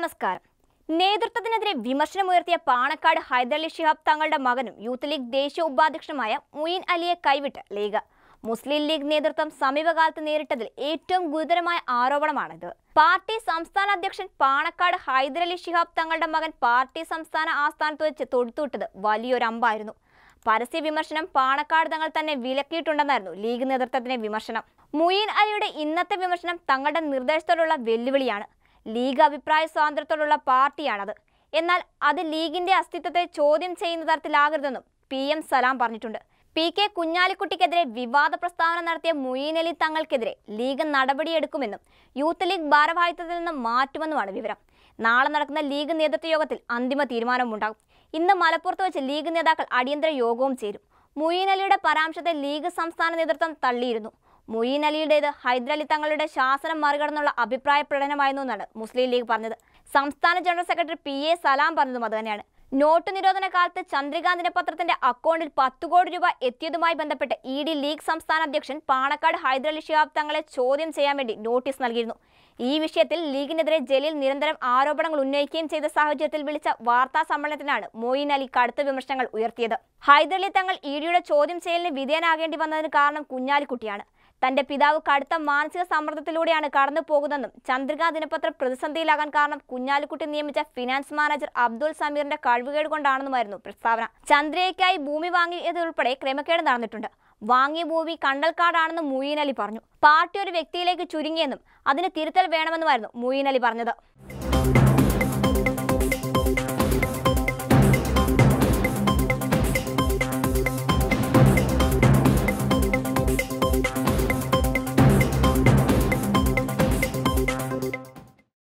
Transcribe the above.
നമസ്കാരം നേതൃത്വത്തിനെതിരെ വിമർശനമുയർത്തിയ പാണക്കാട് ഹൈദരലി ശിഹാബ് തങ്ങളുടെ മകനും യൂത്ത് ലീഗ് ദേശീയ ഉപാധ്യക്ഷനുമായ മുയിൻ അലിയെ കൈവിട്ട് ലീഗ് മുസ്ലിം ലീഗ് നേതൃത്വം സമീപകാലത്ത് നേരിട്ടതിൽ ഏറ്റവും ഗുരുതരമായ ആരോപണമാണിത് പാർട്ടി സംസ്ഥാന അധ്യക്ഷൻ പാണക്കാട് ഹൈദരലി ശിഹാബ് തങ്ങളുടെ മകൻ പാർട്ടി സംസ്ഥാന ആസ്ഥാനത്ത് വെച്ച് തൊടുത്തുവിട്ടത് വലിയൊരു അമ്പായിരുന്നു പരസ്യ വിമർശനം പാണക്കാട് തങ്ങൾ തന്നെ വിലക്കിയിട്ടുണ്ടെന്നായിരുന്നു ലീഗ് നേതൃത്വത്തിന്റെ വിമർശനം മുയീൻ അലിയുടെ ഇന്നത്തെ വിമർശനം തങ്ങളുടെ നിർദ്ദേശത്തോടുള്ള വെല്ലുവിളിയാണ് ലീഗ് അഭിപ്രായ സ്വാതന്ത്ര്യത്തോടുള്ള പാർട്ടിയാണത് എന്നാൽ അത് ലീഗിന്റെ അസ്തിത്വത്തെ ചോദ്യം ചെയ്യുന്ന തരത്തിലാകരുതെന്നും പി എം സലാം പറഞ്ഞിട്ടുണ്ട് പി കെ കുഞ്ഞാലിക്കുട്ടിക്കെതിരെ വിവാദ പ്രസ്താവന നടത്തിയ മുയീൻ അലി തങ്ങൾക്കെതിരെ ലീഗ് നടപടിയെടുക്കുമെന്നും യൂത്ത് ലീഗ് ഭാരവാഹിത്വത്തിൽ നിന്ന് മാറ്റുമെന്നുമാണ് വിവരം നാളെ നടക്കുന്ന ലീഗ് നേതൃത്വ യോഗത്തിൽ അന്തിമ തീരുമാനമുണ്ടാകും ഇന്ന് മലപ്പുറത്ത് വെച്ച് ലീഗ് നേതാക്കൾ അടിയന്തര യോഗവും ചേരും മുയീൻ അലിയുടെ പരാമർശത്തെ ലീഗ് സംസ്ഥാന നേതൃത്വം തള്ളിയിരുന്നു മുയീൻ അലിയുടേത് ഹൈദരലി തങ്ങളുടെ ശാസനം മറികടന്നുള്ള അഭിപ്രായ പ്രകടനമായിരുന്നു എന്നാണ് മുസ്ലിം ലീഗ് പറഞ്ഞത് സംസ്ഥാന general secretary P A Salam പറഞ്ഞതും അതുതന്നെയാണ് നോട്ട് നിരോധന കാലത്ത് ചന്ദ്രികാ ദിനപത്രത്തിന്റെ അക്കൗണ്ടിൽ പത്ത് കോടി രൂപ എത്തിയതുമായി ബന്ധപ്പെട്ട് ഇ ഡി ലീഗ് സംസ്ഥാന അധ്യക്ഷൻ പാണക്കാട് ഹൈദരലി ഷിഹാബ് തങ്ങളെ ചോദ്യം ചെയ്യാൻ വേണ്ടി നോട്ടീസ് നൽകിയിരുന്നു ഈ വിഷയത്തിൽ ലീഗിനെതിരെ ജലീൽ നിരന്തരം ആരോപണങ്ങൾ ഉന്നയിക്കുകയും ചെയ്ത സാഹചര്യത്തിൽ വിളിച്ച വാർത്താ സമ്മേളനത്തിലാണ് മോയിൻ അലി കടുത്ത വിമർശനങ്ങൾ ഉയർത്തിയത് ഹൈദരലി തങ്ങൾ ഇ ഡിയുടെ ചോദ്യം ചെയ്യലിന് വിധേയനാകേണ്ടി വന്നതിന് കാരണം കുഞ്ഞാലിക്കുട്ടിയാണ് തന്റെ പിതാവ് കടുത്ത മാനസിക സമ്മർദ്ദത്തിലൂടെയാണ് കടന്നു പോകുന്നതെന്നും ചന്ദ്രിക ദിനപത്രം പ്രതിസന്ധിയിലാകാൻ കാരണം കുഞ്ഞാലിക്കുട്ടി നിയമിച്ച ഫിനാൻസ് മാനേജർ അബ്ദുൾ സമീറിന്റെ കഴിവുകേട് കൊണ്ടാണെന്നുമായിരുന്നു പ്രസ്താവന ചന്ദ്രയ്ക്കായി ഭൂമി വാങ്ങിയതുൾപ്പെടെ ക്രമക്കേട് നടന്നിട്ടുണ്ട് വാങ്ങിയ ഭൂമി കണ്ടൽക്കാടാണെന്ന് മുയീൻ അലി പറഞ്ഞു പാർട്ടി ഒരു വ്യക്തിയിലേക്ക് ചുരുങ്ങിയെന്നും അതിന് തിരുത്തൽ വേണമെന്നുമായിരുന്നു മുയീൻ അലി പറഞ്ഞത്